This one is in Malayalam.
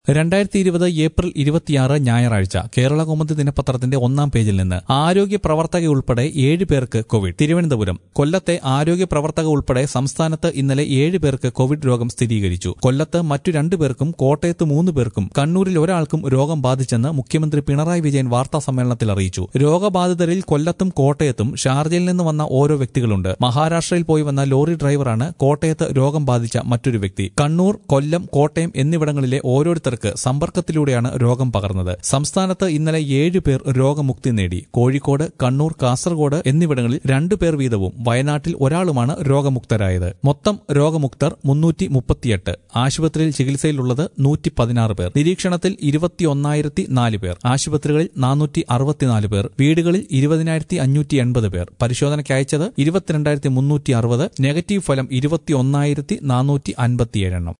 രണ്ടായിരത്തി ഇരുപത് ഏപ്രിൽ ഇരുപത്തിയാറ് ഞായറാഴ്ച കേരള കൗമുദി ദിനപത്രത്തിന്റെ ഒന്നാം പേജിൽ നിന്ന് ആരോഗ്യ പ്രവർത്തക ഉൾപ്പെടെ ഏഴ് പേർക്ക് കോവിഡ് തിരുവനന്തപുരം കൊല്ലത്തെ ആരോഗ്യ പ്രവർത്തക ഉൾപ്പെടെ സംസ്ഥാനത്ത് ഇന്നലെ ഏഴ് പേർക്ക് കോവിഡ് രോഗം സ്ഥിരീകരിച്ചു കൊല്ലത്ത് മറ്റു രണ്ടു പേർക്കും കോട്ടയത്ത് മൂന്ന് പേർക്കും കണ്ണൂരിൽ ഒരാൾക്കും രോഗം ബാധിച്ചെന്ന് മുഖ്യമന്ത്രി പിണറായി വിജയൻ വാർത്താ സമ്മേളനത്തിൽ അറിയിച്ചു രോഗബാധിതരിൽ കൊല്ലത്തും കോട്ടയത്തും ഷാർജയിൽ നിന്ന് വന്ന ഓരോ വ്യക്തികളുണ്ട് മഹാരാഷ്ട്രയിൽ പോയി വന്ന ലോറി ഡ്രൈവറാണ് കോട്ടയത്ത് രോഗം ബാധിച്ച മറ്റൊരു വ്യക്തി കണ്ണൂർ കൊല്ലം കോട്ടയം എന്നിവിടങ്ങളിലെ ഓരോരുത്തർക്ക് സമ്പർക്കത്തിലൂടെയാണ് രോഗം പകർന്നത് സംസ്ഥാനത്ത് ഇന്നലെ ഏഴ് പേർ രോഗമുക്തി നേടി കോഴിക്കോട് കണ്ണൂർ കാസർഗോഡ് എന്നിവിടങ്ങളിൽ രണ്ടു പേർ വീതവും വയനാട്ടിൽ ഒരാളുമാണ് രോഗമുക്തരായത് മൊത്തം രോഗമുക്തർ മുന്നൂറ്റി മുപ്പത്തിയെട്ട് ആശുപത്രിയിൽ ചികിത്സയിലുള്ളത് നൂറ്റി പതിനാറ് പേർ നിരീക്ഷണത്തിൽ ഇരുപത്തിയൊന്നായിരത്തി നാല് പേർ ആശുപത്രികളിൽ നാനൂറ്റി അറുപത്തിനാല് പേർ വീടുകളിൽ ഇരുപതിനായിരത്തി അഞ്ഞൂറ്റി എൺപത് പേർ പരിശോധനയ്ക്ക് അയച്ചത് ഇരുപത്തിരണ്ടായിരത്തി മുന്നൂറ്റി അറുപത് നെഗറ്റീവ് ഫലം ഇരുപത്തിയൊന്നായിരത്തി നാനൂറ്റി അൻപത്തിയേഴെണ്ണം